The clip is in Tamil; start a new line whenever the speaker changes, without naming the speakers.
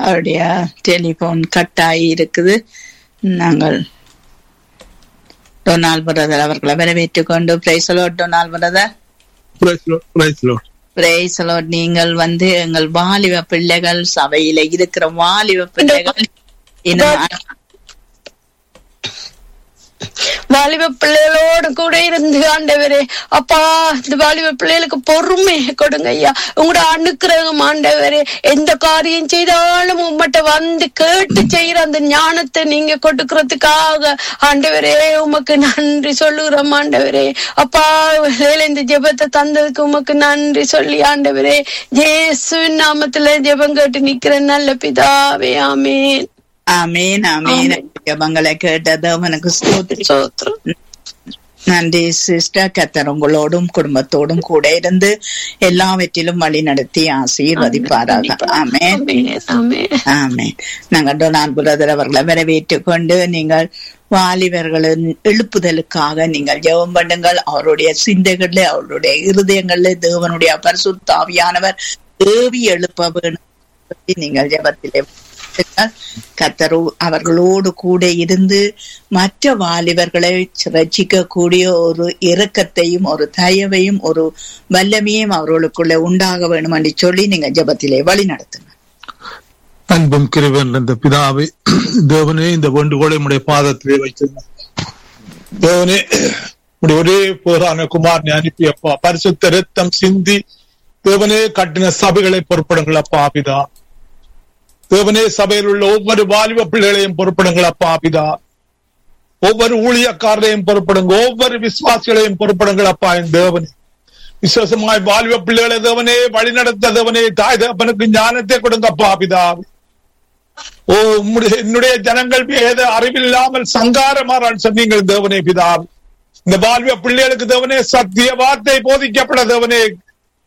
அவருடைய டெலிபோன் கட் ஆகி இருக்குது நாங்கள் டொனால் பிரதர் அவர்களை வரவேற்றுக் கொண்டு பிரைசலோ டொனால் brother
Praise Lord, praise Lord.
பிரைசலோ நீங்கள் வந்து எங்கள் வாலிப பிள்ளைகள் சபையில இருக்கிற வாலிப பிள்ளைகள் இன்னும்
வாலிப பிள்ளைகளோடு கூட இருந்து ஆண்டவரே அப்பா இந்த வாலிப பிள்ளைகளுக்கு பொறுமை கொடுங்க ஐயா உங்களோட அனுக்கிரகம் ஆண்டவரே எந்த காரியம் செய்தாலும் உம்மட்ட வந்து கேட்டு செய்யற அந்த ஞானத்தை நீங்க கொடுக்கறதுக்காக ஆண்டவரே உமக்கு நன்றி சொல்லுகிறோம் ஆண்டவரே அப்பா வேலை இந்த ஜெபத்தை தந்ததுக்கு உமக்கு நன்றி சொல்லி ஆண்டவரே இயேசுவின் நாமத்துல ஜெபம் கேட்டு நிக்கிற நல்ல பிதாவே ஆமேன்
ஆமீன் ஆமீன் ஜெபங்களை கேட்டது அவனுக்கு ஸ்தோத்திரம்
சோத்திரம்
நன்றி சிஸ்டர் கத்தர் உங்களோடும் குடும்பத்தோடும் கூட இருந்து எல்லாவற்றிலும் வழி நடத்தி ஆசீர்வதிப்பாராக ஆமேன்
ஆமென், ஆமென்.
ஆமேன் நாங்கள் டொனால்ட் பிரதர் அவர்களை வரவேற்றுக் கொண்டு நீங்கள் வாலிபர்களின் எழுப்புதலுக்காக நீங்கள் ஜெபம் பண்ணுங்கள் அவருடைய சிந்தைகளில் அவருடைய இருதயங்களில் தேவனுடைய பரிசுத்தாவியானவர் ஏவி எழுப்ப வேணும் சொல்லி நீங்கள் ஜெபத்திலே கத்தரு அவர்களோடு கூட இருந்து மற்ற வாலிபர்களை ரட்சிக்க கூடிய ஒரு இரக்கத்தையும் ஒரு தயவையும் ஒரு வல்லமையும் அவர்களுக்குள்ள உண்டாக வேணும் என்று சொல்லி நீங்க ஜெபத்திலே வழி நடத்துங்க
அன்பும் கிருபன் இந்த பிதாவை தேவனே இந்த வேண்டுகோளை உடைய பாதத்திலே வைத்திருந்தார் தேவனே உடைய ஒரே போரான குமாரனை அனுப்பி அப்பா பரிசுத்த ரத்தம் சிந்தி தேவனே கட்டின சபைகளை பொறுப்படுங்கள் அப்பா பிதா தேவனே சபையில் உள்ள ஒவ்வொரு வாலிப பிள்ளைகளையும் பொறுப்படுங்கள் அப்பா பிதா ஒவ்வொரு ஊழியக்காரரையும் பொறுப்படுங்க ஒவ்வொரு விசுவாசிகளையும் பொறுப்படுங்கள் அப்பா என் தேவனே விசுவாசமாய் வாலிப பிள்ளைகளை தேவனே வழி நடத்த தேவனே தாய் தகப்பனுக்கு ஞானத்தை கொடுங்கப்பா பிதா ஓ உம்முடைய என்னுடைய ஜனங்கள் ஏத அறிவில்லாமல் சங்காரமாறான் சொன்னீங்கள் தேவனே பிதா இந்த வாலிப பிள்ளைகளுக்கு தேவனே சத்திய வார்த்தை போதிக்கப்பட தேவனே